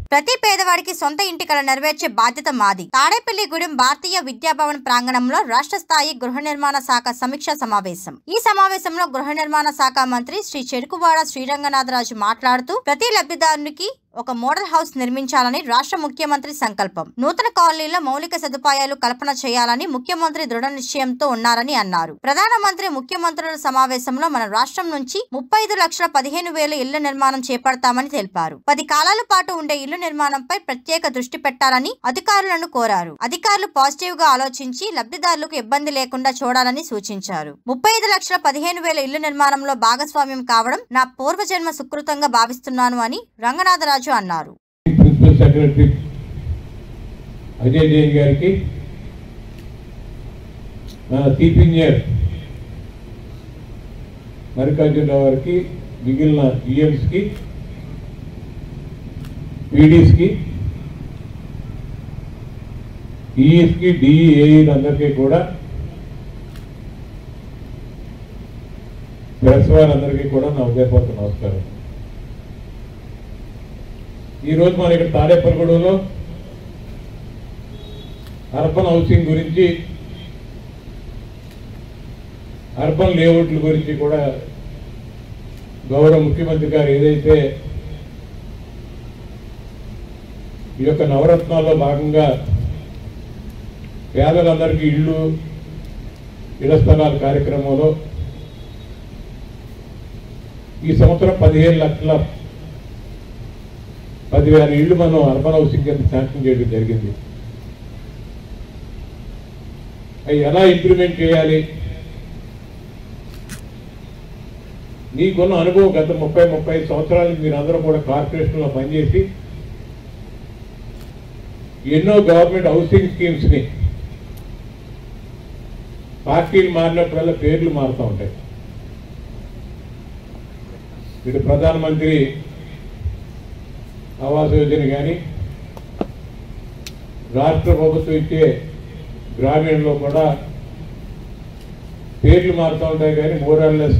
ప్రతి పేదవాడికి సొంత ఇంటి కల నెరవేర్చే బాధ్యత మాది తాడేపల్లిగూడెం భారతీయ విద్యాభవన్ ప్రాంగణంలో రాష్ట్ర స్థాయి గృహ నిర్మాణ శాఖ సమీక్షా సమావేశం ఈ సమావేశంలో గృహ నిర్మాణ శాఖ మంత్రి శ్రీ చెరుకువాడ శ్రీరంగనాథరాజు మాట్లాడుతూ ప్రతి లబ్ధిదారునికి ఒక మోడల్ హౌస్ నిర్మించాలని రాష్ట్ర ముఖ్యమంత్రి సంకల్పం నూతన కాలనీలో మౌలిక సదుపాయాలు కల్పన చేయాలని ముఖ్యమంత్రి దృఢ నిశ్చయంతో ఉన్నారని అన్నారు ప్రధానమంత్రి ముఖ్యమంత్రుల సమావేశంలో మన రాష్ట్రం నుంచి ముప్పై ఐదు లక్షల పదిహేను వేల ఇళ్ల నిర్మాణం చేపడతామని తెలిపారు పది కాలాల పాటు ఉండే ఇల్లు నిర్మాణంపై ప్రత్యేక దృష్టి పెట్టాలని అధికారులను కోరారు అధికారులు పాజిటివ్ గా ఆలోచించి లబ్ధిదారులకు ఇబ్బంది లేకుండా చూడాలని సూచించారు ముప్పై ఐదు లక్షల పదిహేను వేల ఇల్లు నిర్మాణంలో భాగస్వామ్యం కావడం నా పూర్వజన్మ సుకృతంగా భావిస్తున్నాను అని రంగనాథరాజు అన్నారు ప్రిన్సిపల్ సెక్రటరీ అజయ్ జైన్ గారికి మన చీఫ్ ఇంజనీర్ మల్లికార్జునరావు గారికి మిగిలిన ఈఎంస్కి పీడీస్కి ఈఎస్కి డిఈఏఈలు అందరికీ కూడా ప్రెస్ వారందరికీ కూడా నా ఉదయపూర్వక నమస్కారం ఈరోజు మన ఇక్కడ తాడేపల్లిగూడలో అర్బన్ హౌసింగ్ గురించి అర్బన్ లేఅవుట్ల గురించి కూడా గౌరవ ముఖ్యమంత్రి గారు ఏదైతే ఈ యొక్క నవరత్నాల్లో భాగంగా పేదలందరికీ ఇళ్ళు ఇళ్ల స్థలాల కార్యక్రమంలో ఈ సంవత్సరం పదిహేను లక్షల పదివేల ఇళ్ళు మనం అర్బన్ హౌసింగ్ కింద శాంక్షన్ చేయడం జరిగింది అవి ఎలా ఇంప్లిమెంట్ చేయాలి మీకున్న అనుభవం గత ముప్పై ముప్పై ఐదు సంవత్సరాలు మీరు అందరూ కూడా కార్పొరేషన్లో పనిచేసి ఎన్నో గవర్నమెంట్ హౌసింగ్ స్కీమ్స్ని పార్టీలు మారినప్పుడల్లా పేర్లు మారుతూ ఉంటాయి ఇటు ప్రధానమంత్రి ఆవాస్ యోజన కానీ రాష్ట్ర ప్రభుత్వం ఇచ్చే గ్రామీణలో కూడా పేర్లు మారుతూ ఉంటాయి కానీ మోరాల్లెస్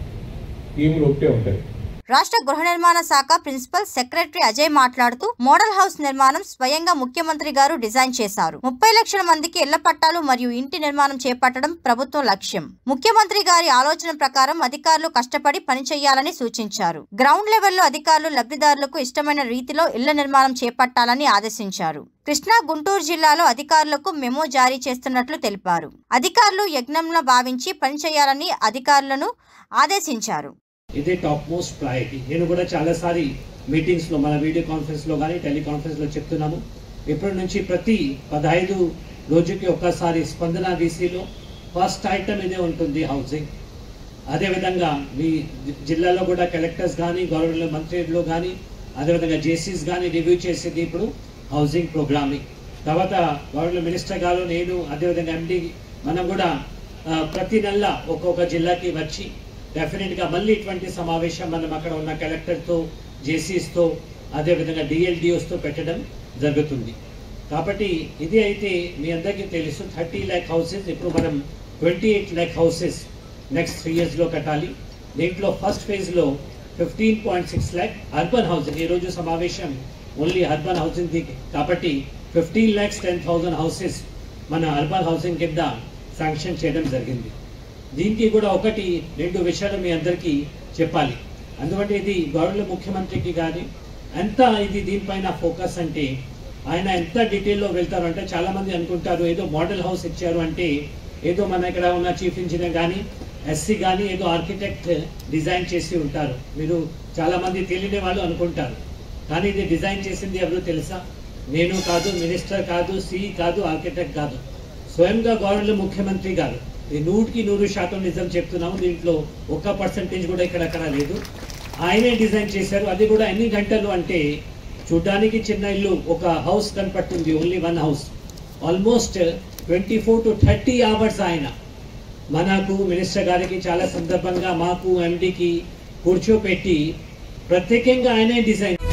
స్కీములు ఒకటే ఉంటాయి రాష్ట్ర గృహ నిర్మాణ శాఖ ప్రిన్సిపల్ సెక్రటరీ అజయ్ మాట్లాడుతూ మోడల్ హౌస్ నిర్మాణం స్వయంగా ముఖ్యమంత్రి గారు డిజైన్ చేశారు ముప్పై లక్షల మందికి ఇళ్ల పట్టాలు మరియు ఇంటి నిర్మాణం చేపట్టడం ప్రభుత్వం లక్ష్యం ముఖ్యమంత్రి గారి ఆలోచన ప్రకారం అధికారులు కష్టపడి పనిచేయాలని సూచించారు గ్రౌండ్ లెవెల్లో అధికారులు లబ్ధిదారులకు ఇష్టమైన రీతిలో ఇళ్ల నిర్మాణం చేపట్టాలని ఆదేశించారు కృష్ణా గుంటూరు జిల్లాలో అధికారులకు మెమో జారీ చేస్తున్నట్లు తెలిపారు అధికారులు యజ్ఞంలో భావించి పనిచేయాలని అధికారులను ఆదేశించారు ఇదే టాప్ మోస్ట్ ప్రయారిటీ నేను కూడా చాలాసారి మీటింగ్స్లో మన వీడియో కాన్ఫరెన్స్లో కానీ టెలికాన్ఫరెన్స్లో చెప్తున్నాము ఇప్పటి నుంచి ప్రతి పదహైదు రోజుకి ఒక్కసారి స్పందన డీసీలో ఫస్ట్ ఐటమ్ ఇదే ఉంటుంది హౌసింగ్ అదేవిధంగా మీ జి- జిల్లాలో కూడా కలెక్టర్స్ కానీ గవర్నమెంట్ మంత్రిలో కానీ అదేవిధంగా జేసీస్ కానీ రివ్యూ చేసేది ఇప్పుడు హౌసింగ్ ప్రోగ్రామింగ్ తర్వాత గవర్నమెంట్ మినిస్టర్ గారు నేను అదేవిధంగా ఎండి మనం కూడా ఆ, ప్రతి నెల ఒక్కొక్క జిల్లాకి వచ్చి డెఫినెట్గా మళ్ళీ ఇటువంటి సమావేశం మనం అక్కడ ఉన్న కలెక్టర్తో జేసీస్తో అదేవిధంగా డిఎల్డిఓస్తో పెట్టడం జరుగుతుంది కాబట్టి ఇది అయితే మీ అందరికీ తెలుసు థర్టీ ల్యాక్ హౌసెస్ ఇప్పుడు మనం twenty eight lakh houses next three ఇయర్స్లో కట్టాలి దీంట్లో ఫస్ట్ ఫేజ్లో fifteen point six lakh urban housing ఈరోజు సమావేశం ఓన్లీ అర్బన్ హౌసింగ్ కాబట్టి fifteen lakhs ten thousand houses మన అర్బన్ హౌసింగ్ కింద శాంక్షన్ చేయడం జరిగింది దీనికి కూడా ఒకటి రెండు విషయాలు మీ అందరికీ చెప్పాలి అందుకంటే ఇది గవర్నర్ ముఖ్యమంత్రికి కానీ ఎంత ఇది దీనిపైన ఫోకస్ అంటే ఆయన ఎంత డీటెయిల్లో వెళ్తారు అంటే చాలా మంది అనుకుంటారు ఏదో మోడల్ హౌస్ ఇచ్చారు అంటే ఏదో మన ఇక్కడ ఉన్న చీఫ్ ఇంజనీర్ కానీ ఎస్సీ కానీ ఏదో ఆర్కిటెక్ట్ డిజైన్ చేసి ఉంటారు మీరు చాలా మంది తెలియని వాళ్ళు అనుకుంటారు కానీ ఇది డిజైన్ చేసింది ఎవరు తెలుసా నేను కాదు మినిస్టర్ కాదు సి కాదు ఆర్కిటెక్ట్ కాదు స్వయంగా గవర్నర్ ముఖ్యమంత్రి గారు ఇది నూటికి నూరు శాతం నిజం చెప్తున్నాము దీంట్లో ఒక్క పర్సెంటేజ్ కూడా ఇక్కడక్కడ లేదు ఆయనే డిజైన్ చేశారు అది కూడా ఎన్ని గంటలు అంటే చూడ్డానికి చిన్న ఇల్లు ఒక హౌస్ కనపడుతుంది only one house almost twenty four to thirty hours ఆయన మనకు మినిస్టర్ గారికి చాలా సందర్భంగా మాకు ఎండికి కూర్చోపెట్టి ప్రత్యేకంగా ఆయనే డిజైన్